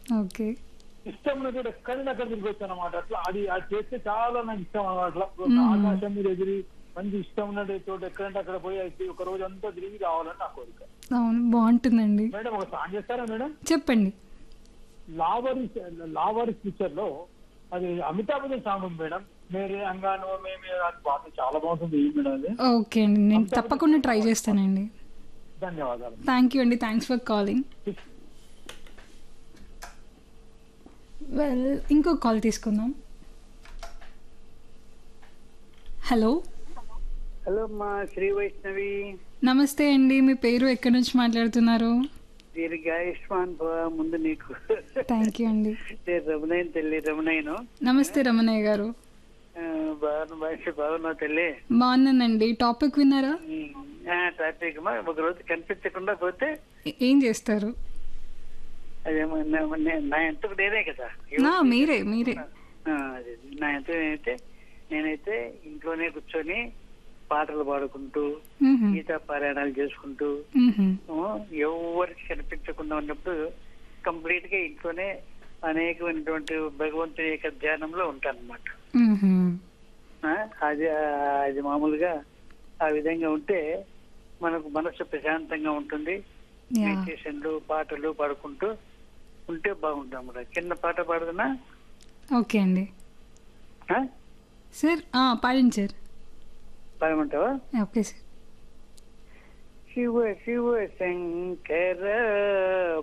Okay ఇష్టం ఉన్నది ఎక్కడైనా అక్కడ తిరిగొచ్చు అనమాట అట్లా అది అది చేస్తే చాలా నాకు ఇష్టం అనమాట అట్లా మ్మ్. ఆకాశం మీద ఎగిరి మంచి ఇష్టం ఉన్నది చోట ఎక్కడంటే అక్కడ పోయి అయితే ఒక రోజు అంతా తిరిగి రావాలని నా కోరిక అవును బాగుంటుందండి మేడం ఒక సాంగ్ చేస్తారా మేడం చెప్పండి లావరి లావరి పిక్చర్ లో అది అమితాబ్ బచ్చన్ సాంగ్ ఉంది మేడం మేరే అంగానో మేమే అది పాట చాలా బాగుంటుంది ఈ మేడం అది ఓకే అండి నేను తప్పకుండా ట్రై చేస్తానండి ధన్యవాదాలు థ్యాంక్ యూ అండి థ్యాంక్స్ ఫర్ కాలింగ్ వెల్ ఇంకో కాల్ తీసుకుందాం హలో హలో మా శ్రీ వైష్ణవి నమస్తే అండి మీ పేరు ఎక్కడి నుంచి మాట్లాడుతున్నారు దీర్ఘాయుష్మాన్ భవ ముందు నీకు థ్యాంక్ యూ అండి నేను రమణయ్య తల్లి రమణయ్యను నమస్తే రమణయ్య గారు ఆ, బాగున్నా మనిషి బాగున్నావు తల్లి బాగున్నానండి టాపిక్ విన్నారా ట్రాఫిక్ మా ఒక రోజు కనిపించకుండా పోతే ఏ- ఏం చేస్తారు అదేమో నా- నే- నా ఎంతకు నేనే కదా నా మీరే మీరే ఆ, అదే నా ఎంత నేనైతే నేనైతే ఇంట్లోనే కూర్చొని పాటలు పాడుకుంటూ మ్హూ. గీతా పారాయణాలు చేసుకుంటూ మ్హూ. ఆ, ఎవరికి కనిపించకుండా ఉన్నప్పుడు కంప్లీట్ గా ఇంట్లోనే అనేకమైనటువంటి భగవంతుని యొక్క ధ్యానంలో ఉంటానన్నమాట మ్హూ. ఆ, అది ఆ, అది మామూలుగా ఆ విధంగా ఉంటే మనకు మనసు ప్రశాంతంగా ఉంటుంది యా మెడిటేషన్లు పాటలు పాడుకుంటూ ఉంటే బాగుంటుంది అన్నమాట కింద పాట పాడుతున్నా ఓకే అండి సార్ ఆ, పాడండి సార్ పాడమంటావా ఓకే సార్ శివ శివ శంకర